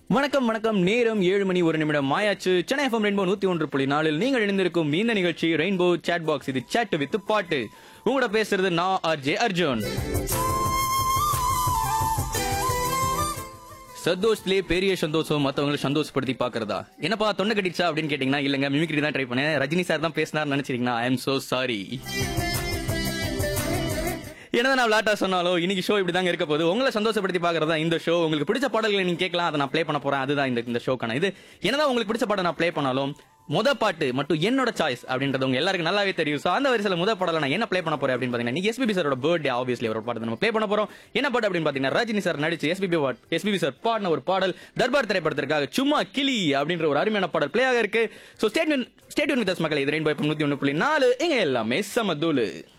வணக்கம் வணக்கம் நேரம் ஏழு மணி ஒரு நிமிடம் மாயாச்சு சென்னை எஃப்எம் ரெயின்போ நூத்தி ஒன்று புள்ளி நாலில் நீங்கள் இணைந்திருக்கும் இந்த நிகழ்ச்சி ரெயின்போ சேட் பாக்ஸ் இது சேட் வித் பாட்டு உங்களோட பேசுறது நான் ஆர்ஜே அர்ஜுன் சந்தோஷத்திலே பெரிய சந்தோஷம் மத்தவங்களை சந்தோஷப்படுத்தி பாக்குறதா என்னப்பா தொண்டை கட்டிச்சா அப்படின்னு கேட்டீங்கன்னா இல்லங்க மிமிக்ரி தான் ட்ரை பண்ணேன் ரஜினி சார் தான் பேசினார் நினைச்சிருக்கீங்கன்னா ஐ எம் சோ சாரி என்னதான் நான் விளாட்டா சொன்னாலும் இன்னைக்கு ஷோ இப்படி தாங்க இருக்க போகுது உங்களை சந்தோஷப்படுத்தி பாக்குறதா இந்த ஷோ உங்களுக்கு பிடிச்ச பாடல்களை நீங்க கேட்கலாம் அதை நான் ப்ளே பண்ண போறேன் அதுதான் இந்த இந்த ஷோக்கான இது என்னதான் உங்களுக்கு பிடிச்ச பாடம் நான் ப்ளே பண்ணாலும் முத பாட்டு மட்டும் என்னோட சாய்ஸ் அப்படின்றது உங்க எல்லாருக்கும் நல்லாவே தெரியும் சோ அந்த வரிசையில முத பாடல நான் என்ன ப்ளே பண்ண போறேன் அப்படின்னு பாத்தீங்கன்னா நீங்க எஸ்பிபி சாரோட பர்த்டே ஆப்வியஸ்லி ஒரு பாட்டு நம்ம ப்ளே பண்ண போறோம் என்ன பாட்டு அப்படின்னு பாத்தீங்கன்னா ரஜினி சார் நடிச்சு எஸ்பிபி எஸ்பிபி சார் பாடின ஒரு பாடல் தர்பார் திரைப்படத்திற்காக சும்மா கிளி அப்படின்ற ஒரு அருமையான பாடல் ப்ளே ஆக இருக்கு சோ ஸ்டேட்மெண்ட் ஸ்டேட்மெண்ட் வித் மக்களை இது ரெயின்போ நூத்தி ஒன்று புள்ளி நாலு எங்க எல்லாமே சமதூலு